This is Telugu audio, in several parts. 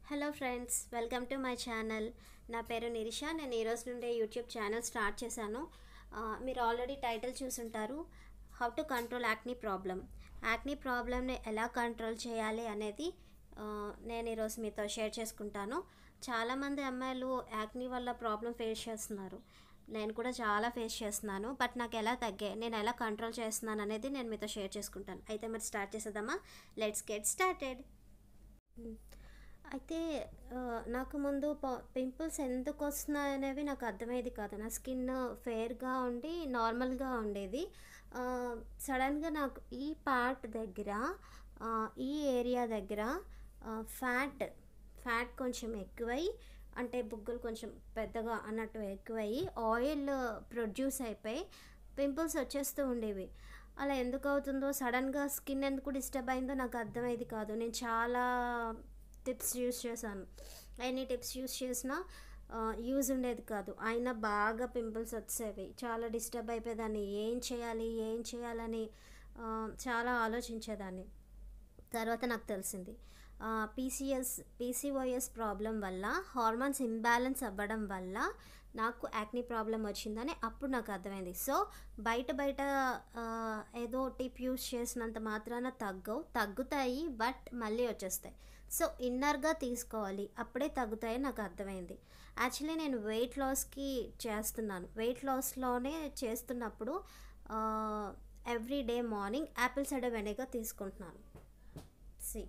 hello friends welcome to my channel నా పేరు నిరిష నేను ఈరోజు నుండే యూట్యూబ్ ఛానల్ స్టార్ట్ చేశాను ఆ, మీరు ఆల్రెడీ టైటిల్ చూసుంటారు how to control acne problem acne ప్రాబ్లమ్ని ఎలా కంట్రోల్ చేయాలి అనేది ఆ, నేను ఈరోజు మీతో షేర్ చేసుకుంటాను చాలామంది అమ్మాయిలు యాక్నీ వల్ల ప్రాబ్లం ఫేస్ చేస్తున్నారు నేను కూడా చాలా ఫేస్ చేస్తున్నాను బట్ నాకు ఎలా తగ్గాయి నేను ఎలా కంట్రోల్ చేస్తున్నాను అనేది నేను మీతో షేర్ చేసుకుంటాను అయితే మరి స్టార్ట్ చేసేద్దామా లెట్స్ గెట్ స్టార్టెడ్ అయితే ఆ, నాకు ముందు పింపుల్స్ ఎందుకు వస్తున్నాయి అనేవి నాకు అర్థమయ్యేది కాదు నా స్కిన్ ఫేర్గా ఉండి నార్మల్గా ఉండేది సడన్గా నాకు ఈ పార్ట్ దగ్గర ఆ, ఈ ఏరియా దగ్గర ఫ్యాట్ ఫ్యాట్ కొంచెం ఎక్కువై అంటే బుగ్గలు కొంచెం పెద్దగా అన్నట్టు ఎక్కువయ్యి ఆయిల్ ప్రొడ్యూస్ అయిపోయి పింపుల్స్ వచ్చేస్తూ ఉండేవి అలా ఎందుకు అవుతుందో సడన్గా స్కిన్ ఎందుకు డిస్టర్బ్ అయిందో నాకు అర్థమయ్యేది కాదు నేను చాలా టిప్స్ యూస్ చేశాను ఎన్ని టిప్స్ యూస్ చేసినా యూజ్ ఉండేది కాదు అయినా బాగా పింపుల్స్ వచ్చేవి చాలా డిస్టర్బ్ అయిపోయేదాన్ని ఏం చేయాలి ఏం చేయాలని ఆ, చాలా ఆలోచించేదాన్ని తర్వాత నాకు తెలిసింది పీసీఎస్ పీసీఓఎస్ ప్రాబ్లం వల్ల హార్మోన్స్ ఇంబ్యాలెన్స్ అవ్వడం వల్ల నాకు యాక్నీ ప్రాబ్లం వచ్చిందని అప్పుడు నాకు అర్థమైంది సో బయట బయట ఆ, ఏదో టిప్ యూస్ చేసినంత మాత్రాన తగ్గవు తగ్గుతాయి బట్ మళ్ళీ వచ్చేస్తాయి సో ఇన్నర్గా తీసుకోవాలి అప్పుడే తగ్గుతాయని నాకు అర్థమైంది యాక్చువల్లీ నేను వెయిట్ లాస్కి చేస్తున్నాను వెయిట్ లాస్లోనే చేస్తున్నప్పుడు every day morning apple cider vinegar తీసుకుంటున్నాను సి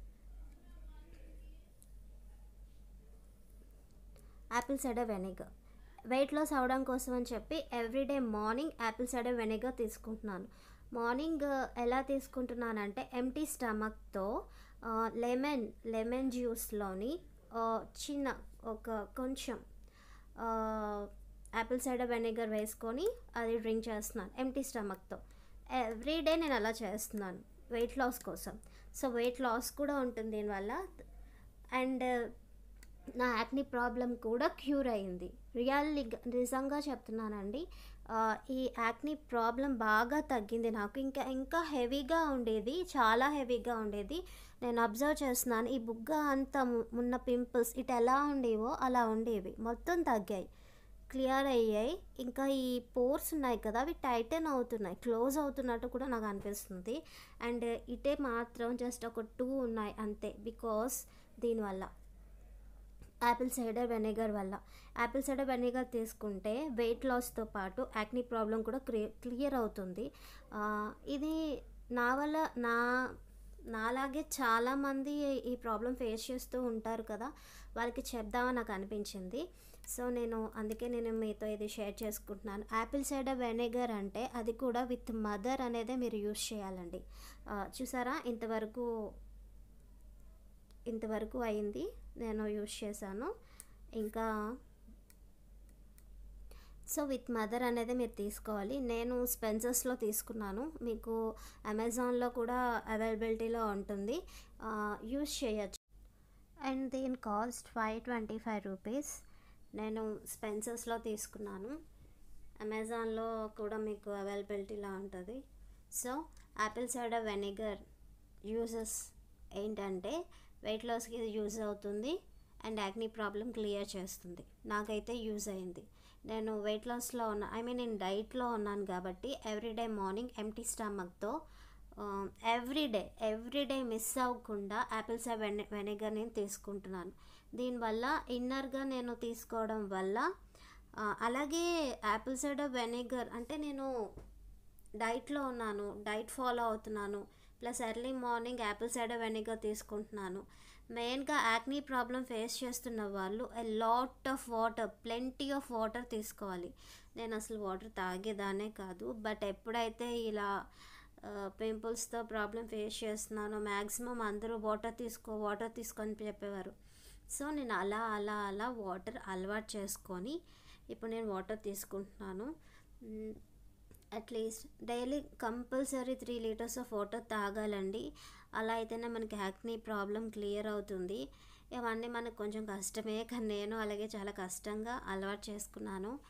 apple cider vinegar weight loss అవడం కోసం అని చెప్పి everyday morning apple cider vinegar తీసుకుంటున్నాను మార్నింగ్ ఎలా తీసుకుంటున్నానంటే ఎంటీ స్టమక్తో లెమన్ లెమన్ జ్యూస్లోని చిన్న ఒక కొంచెం యాపిల్ సైడర్ వెనిగర్ వేసుకొని అది డ్రింక్ చేస్తున్నాను ఎంటీ స్టమక్తో ఎవ్రీడే నేను అలా చేస్తున్నాను వెయిట్ లాస్ కోసం సో వెయిట్ లాస్ కూడా ఉంటుంది దీనివల్ల అండ్ నా యాక్నీ ప్రాబ్లం కూడా క్యూర్ అయింది రియల్లీ నిజంగా చెప్తున్నానండి ఆ, ఈ యాక్నీ ప్రాబ్లం బాగా తగ్గింది నాకు ఇంకా ఇంకా హెవీగా ఉండేది చాలా హెవీగా ఉండేది నేను అబ్జర్వ్ చేస్తున్నాను ఈ బుగ్గ అంతా ము- ఉన్న పింపుల్స్ ఇటు ఎలా ఉండేవో అలా ఉండేవి మొత్తం తగ్గాయి క్లియర్ అయ్యాయి ఇంకా ఈ పోర్స్ ఉన్నాయి కదా అవి టైటన్ అవుతున్నాయి క్లోజ్ అవుతున్నట్టు కూడా నాకు అనిపిస్తుంది అండ్ ఇటే మాత్రం జస్ట్ ఒక టూ ఉన్నాయి అంతే బికాస్ దీనివల్ల యాపిల్ సైడర్ వెనిగర్ వల్ల యాపిల్ సైడర్ వెనిగర్ తీసుకుంటే వెయిట్ లాస్తో పాటు యాక్నీ ప్రాబ్లం కూడా క్లియర్ అవుతుంది ఆ, ఇది నా వల్ల నా నాలాగే చాలామంది ఈ ప్రాబ్లం ఫేస్ చేస్తూ ఉంటారు కదా వాళ్ళకి చెప్దామని నాకు అనిపించింది సో నేను అందుకే నేను మీతో ఇది షేర్ చేసుకుంటున్నాను యాపిల్ సైడర్ వెనిగర్ అంటే అది కూడా విత్ మదర్ అనేదే మీరు యూస్ చేయాలండి ఆ, చూసారా ఇంతవరకు ఇంతవరకు అయింది నేను యూస్ చేశాను ఇంకా సో విత్ మదర్ అనేది మీరు తీసుకోవాలి నేను స్పెన్సర్స్లో తీసుకున్నాను మీకు అమెజాన్లో కూడా అవైలబిలిటీలో ఉంటుంది యూస్ చేయొచ్చు అండ్ దీని cost five twenty five rupees నేను స్పెన్సర్స్లో తీసుకున్నాను అమెజాన్లో కూడా మీకు అవైలబిలిటీలో ఉంటుంది so apple cider vinegar uses ఏంటంటే వెయిట్ లాస్కి ఇది యూజ్ అవుతుంది అండ్ యాక్నీ ప్రాబ్లం క్లియర్ చేస్తుంది నాకైతే యూజ్ అయింది నేను వెయిట్ లాస్లో ఉన్నా ఐ మీన్ నేను డైట్లో ఉన్నాను కాబట్టి ఎవ్రీడే మార్నింగ్ ఎంటీ స్టమక్తో ఎవ్రీడే ఎవ్రీడే మిస్ అవ్వకుండా యాపిల్ సైడ్ వెని వెనిగర్ నేను తీసుకుంటున్నాను దీనివల్ల ఇన్నర్గా నేను తీసుకోవడం వల్ల ఆ, అలాగే యాపిల్ సైడర్ వెనిగర్ అంటే నేను డైట్లో ఉన్నాను డైట్ ఫాలో అవుతున్నాను plus early morning apple cider vinegar తీసుకుంటున్నాను మెయిన్గా యాక్నీ ప్రాబ్లం ఫేస్ చేస్తున్న వాళ్ళు a lot of water plenty of water తీసుకోవాలి నేను అసలు వాటర్ తాగేదానే కాదు బట్ ఎప్పుడైతే ఇలా పింపుల్స్తో ప్రాబ్లం ఫేస్ చేస్తున్నానో మ్యాక్సిమం అందరూ వాటర్ తీసుకో వాటర్ తీసుకొని చెప్పేవారు సో నేను అలా అలా అలా వాటర్ అలవాటు చేసుకొని ఇప్పుడు నేను వాటర్ తీసుకుంటున్నాను మ్, at least daily compulsory three litres of water తాగాలండి అలా అయితేనే మనకి యాక్నీ ప్రాబ్లం క్లియర్ అవుతుంది ఇవన్నీ మనకు కొంచెం కష్టమే కానీ నేను అలాగే చాలా కష్టంగా అలవాటు చేసుకున్నాను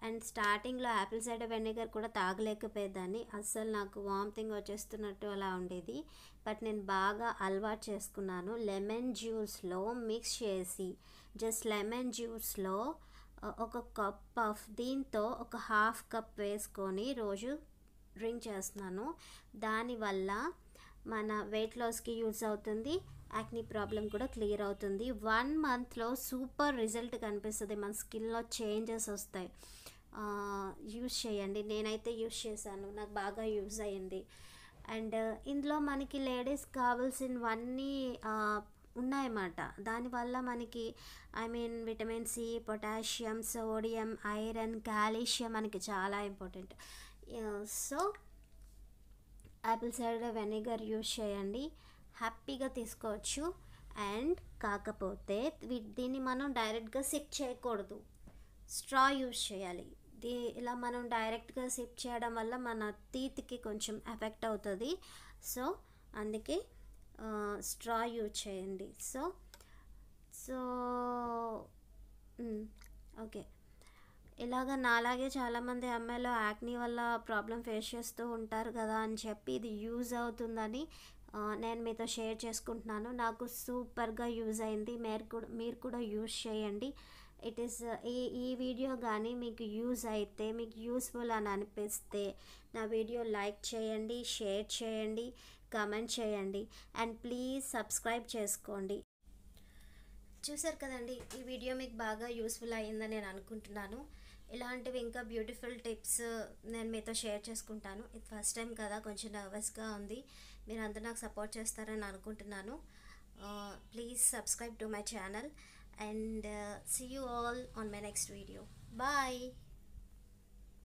అండ్ స్టార్టింగ్లో యాపిల్ సైడర్ వెనిగర్ కూడా తాగలేకపోయేదాన్ని అస్సలు నాకు వామిటింగ్ వచ్చేస్తున్నట్టు అలా ఉండేది బట్ నేను బాగా అలవాటు చేసుకున్నాను లెమన్ జ్యూస్లో మిక్స్ చేసి జస్ట్ లెమన్ జ్యూస్లో ఒక కప్ ఆఫ్ దీంతో ఒక హాఫ్ కప్ వేసుకొని రోజు డ్రింక్ చేస్తున్నాను దానివల్ల మన వెయిట్ లాస్కి యూజ్ అవుతుంది యాక్నీ ప్రాబ్లం కూడా క్లియర్ అవుతుంది వన్ మంత్లో సూపర్ రిజల్ట్ కనిపిస్తుంది మన స్కిన్లో చేంజెస్ వస్తాయి యూస్ చేయండి నేనైతే యూస్ చేశాను నాకు బాగా యూజ్ అయ్యింది అండ్ ఇందులో మనకి లేడీస్ కావాల్సినవన్నీ ఉన్నాయన్నమాట దానివల్ల మనకి I mean vitamin C potassium sodium iron calcium మనకి చాలా important so apple cider vinegar use చేయండి హ్యాపీగా తీసుకోవచ్చు అండ్ కాకపోతే దీన్ని మనం డైరెక్ట్గా సిప్ చేయకూడదు స్ట్రా యూస్ చేయాలి దీ ఇలా మనం డైరెక్ట్గా సిప్ చేయడం వల్ల మన టీత్కి కొంచెం ఎఫెక్ట్ అవుతుంది సో అందుకే స్ట్రా యూజ్ చేయండి సో సో ఓకే ఇలాగ నాలాగే చాలామంది అమ్మాయిలు యాక్నీ వల్ల ప్రాబ్లం ఫేస్ చేస్తూ ఉంటారు కదా అని చెప్పి ఇది యూజ్ అవుతుందని నేను మీతో షేర్ చేసుకుంటున్నాను నాకు సూపర్గా యూజ్ అయింది మీరు కూడా మీరు కూడా యూజ్ చేయండి ఇట్ ఈస్ ఈ ఈ వీడియో కానీ మీకు యూజ్ అయితే మీకు యూస్ఫుల్ అని అనిపిస్తే నా వీడియో లైక్ చేయండి షేర్ చేయండి కమెంట్ చేయండి అండ్ ప్లీజ్ సబ్స్క్రైబ్ చేసుకోండి చూసారు కదండి ఈ వీడియో మీకు బాగా యూస్ఫుల్ అయ్యిందని నేను అనుకుంటున్నాను ఇలాంటివి ఇంకా బ్యూటిఫుల్ టిప్స్ నేను మీతో షేర్ చేసుకుంటాను ఇది ఫస్ట్ టైం కదా కొంచెం నర్వస్గా ఉంది మీరు అందరూ నాకు సపోర్ట్ చేస్తారని అనుకుంటున్నాను please subscribe to my channel and see you all on my next video bye